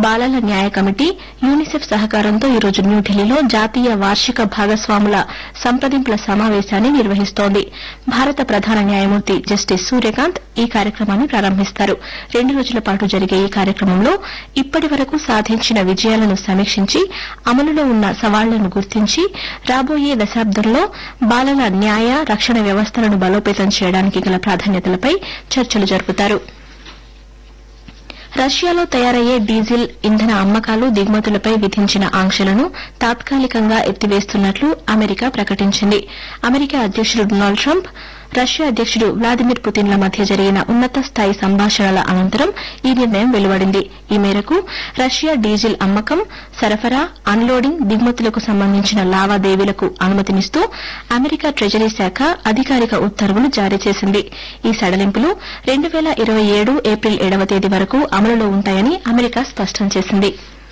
బాలల న్యాయ committee UNICEF సహకారంతో ఈరోజు న్యూఢిల్లీలో జాతీయ వార్షిక భాగస్వాముల సంప్రదింపుల సమావేశాన్ని నిర్వహిస్తోంది భారత ప్రధాన న్యాయమూర్తి జస్టిస్ సూర్యకాంత్ ఈ కార్యక్రమాన్ని ప్రారంభిస్తారు రెండు రోజుల పాటు జరిగే ఈ కార్యక్రమంలో ఇప్పటి వరకు సాధించిన విజయాలను సమీక్షించి అమలులో ఉన్న సవాళ్లను గుర్తించి రాబోయే దశాబ్దంలో బాలల న్యాయ రక్షణ వ్యవస్థలను బలోపేతం చేయడానికి గల ప్రాధాన్యతలపై చర్చలు జరుపుతారు రష్యాలో తయారయ్యే డీజిల్ ఇంధన అమ్మకాలు దిగుమతులపై విధించిన ఆంక్షలను తాత్కాలికంగా ఎత్తివేస్తున్నట్లు అమెరికా ప్రకటించింది అమెరికా అధ్యకుడు డొనాల్డ్ ట్రంప్ రష్యా అధ్యకుడు వ్లాదిమిర్ పుతిన్ల మధ్య జరిగిన ఉన్నత స్థాయి సంభాషణల అనంతరం ఈ నిర్ణయం వెలువడింది ఈ మేరకు రష్యా డీజిల్ అమ్మకం సరఫరా అన్లోడింగ్ దిగుమతులకు సంబంధించిన లావాదేవీలకు అనుమతినిస్తూ అమెరికా ట్రెజరీ శాఖ అధికారిక ఉత్తర్వులు జారీ చేసింది ఈ సడలింపులు రెండు వేల ఇరవై ఏడు ఏప్రిల్ ఏడవ తేదీ వరకు అమలులో ఉంటాయని అమెరికా స్పష్టం చేసింది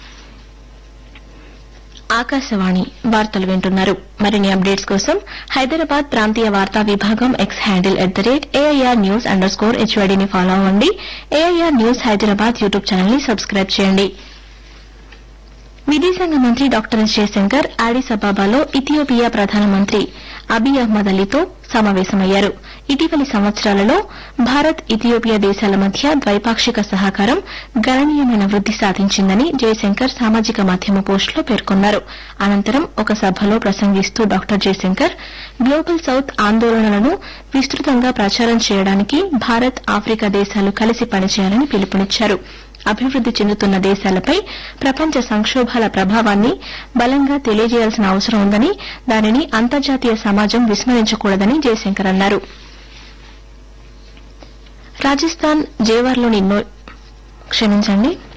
ఆకాశవాణి వార్తలు వింటున్నారు మరిన్ని అప్డేట్స్ కోసం హైదరాబాద్ ప్రాంతీయ వార్తా విభాగం X handle at the rate AIR news underscore స్కోర్ హెచ్వైడీని ఫాలో అవ్వండి AIR news Hyderabad YouTube channel ని సబ్స్క్రైబ్ చేయండి విదేశాంగ మంత్రి డాక్టర్ ఎస్ జయశంకర్ ఆడిస్ అబాబాలో ఇథియోపియా ప్రధానమంత్రి అబీ అహ్మద్ అలీతో సమావేశమయ్యారు ఇటీవలి సంవత్సరాలలో భారత్ ఇథియోపియా దేశాల మధ్య ద్వైపాక్షిక సహకారం గణనీయమైన వృద్ది సాధించిందని జయశంకర్ సామాజిక మాధ్యమ పోస్టులో పేర్కొన్నారు అనంతరం ఒక సభలో ప్రసంగిస్తూ డాక్టర్ జయశంకర్ గ్లోబల్ సౌత్ ఆందోళనలను విస్తృతంగా ప్రచారం చేయడానికి భారత్ ఆఫ్రికా దేశాలు కలిసి పనిచేయాలని పిలుపునిచ్చారు అభివృద్ది చెందుతున్న దేశాలపై ప్రపంచ సంక్షోభాల ప్రభావాన్ని బలంగా తెలియజేయాల్సిన అవసరం ఉందని దానిని అంతర్జాతీయ సమాజం విస్మరించకూడదని జయశంకర్ అన్నారు రాజస్థాన్ జేవార్లోని నో- క్షమించండి